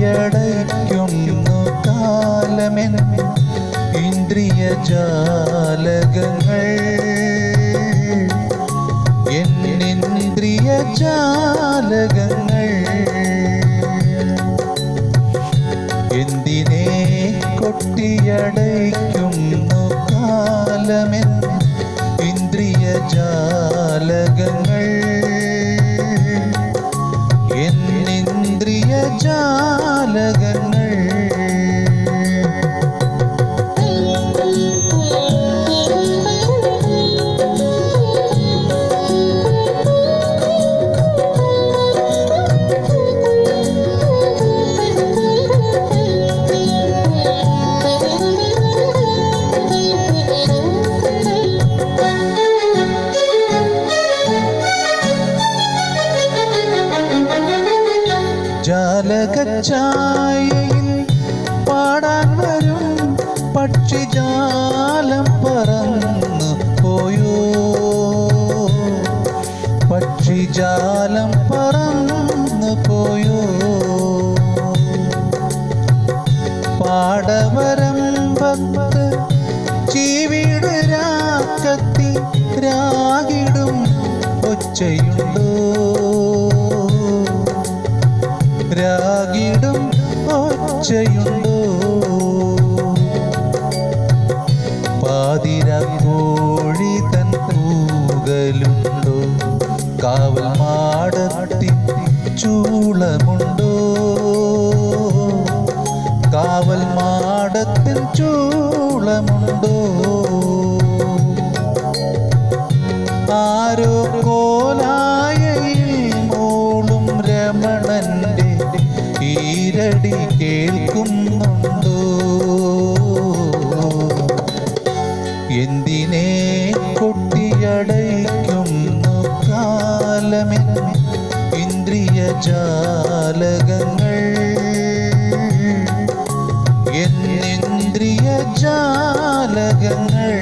കൊട്ടിയടയ്ക്കുന്നു കാലമെൻ ഇന്ദ്രിയ ജാലകങ്ങൾ എന്നിന്ദ്രിയ ജാലകങ്ങൾ എന്തിനെ കൊട്ടിയടയ്ക്കുന്നു കാലമെൻ ഇന്ദ്രിയ ജാലകങ്ങൾ എന്നിന്ദ്രിയ ജാലകങ്ങൾ ജാലകച്ചായയിൽ പാടാൻ വരും പക്ഷിജാലം പറന്നു പോയോ പക്ഷിജാലം പറന്നു പോയോ പാടവരമ്പത്ത് ചീവിട് രാക്കത്തി രാകിടും ഒച്ചയുണ്ടോ രാഗിടും ഒച്ചയുണ്ടോ പാതിര കോഴി തൻ കൂകലുണ്ടോ കാവൽ മാടത്തിൻ ചൂളമുണ്ടോ കാവൽ മാടത്തിൻ ചൂളമുണ്ടോ ആരോ കോലായയിൽ മോളും രമണന്റെ ഈരടി കേൾക്കുന്നുണ്ടോ എന്തിനെ കൊട്ടിയടയ്ക്കുന്നു കാലമെൻ ഇന്ദ്രിയ ജാലകങ്ങൾ എന്നിന്ദ്രിയ ജാലകങ്ങൾ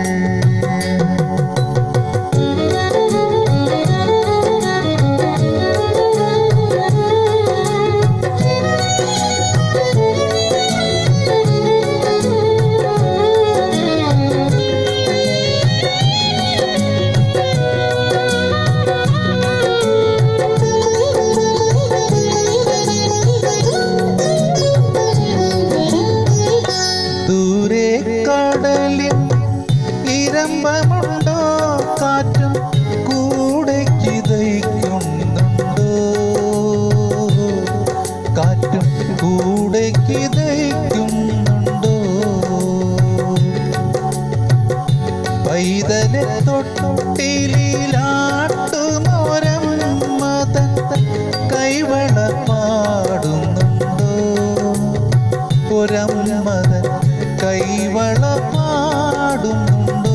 ദൂരെ കടലിൽ ഇരമ്പമുണ്ടോ കാറ്റും കൂടെ കിതയ്ക്കുന്നുണ്ടോ കാറ്റും കൂടെ കിതയ്ക്കുന്നുണ്ടോ പൈതലെ തൊട്ടിലാട്ടുമോരം മതൻ കൈവള പാടുന്നുണ്ടോ ഒരമ്മതൻ കൈവള പാടുന്നുണ്ടോ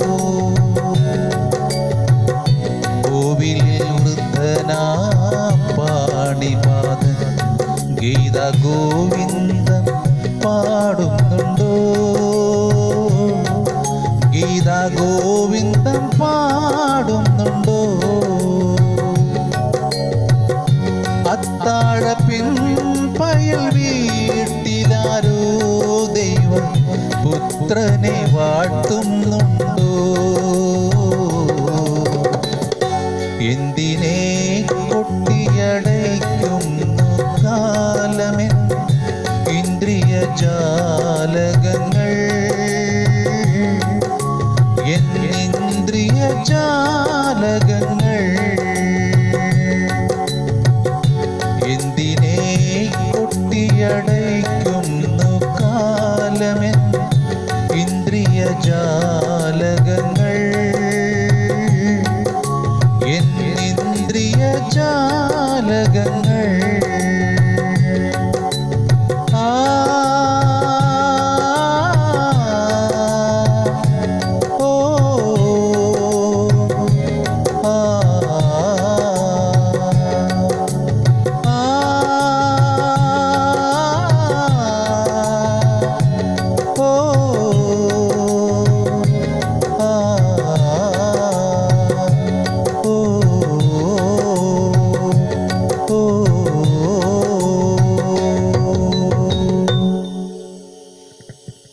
കോവിലിൽ വൃദ്ധനാ പാണിപാതൻ ഗീത ഗോവിന്ദം പാടുന്നുണ്ടോ ഗീത ഗോവിന്ദം പാടുന്നുണ്ടോ അത്താഴ പിൻപയൽ വീട്ടിലാരോ ദൈവം പുത്രനെ വാഴ്ത്തുന്നുണ്ടോ എന്തിനെ കൊട്ടിയടയ്ക്കുന്നു കാലമെൻ ഇന്ദ്രിയ ജാലകങ്ങൾ എന്നിന്ദ്രിയ ജാലകങ്ങൾ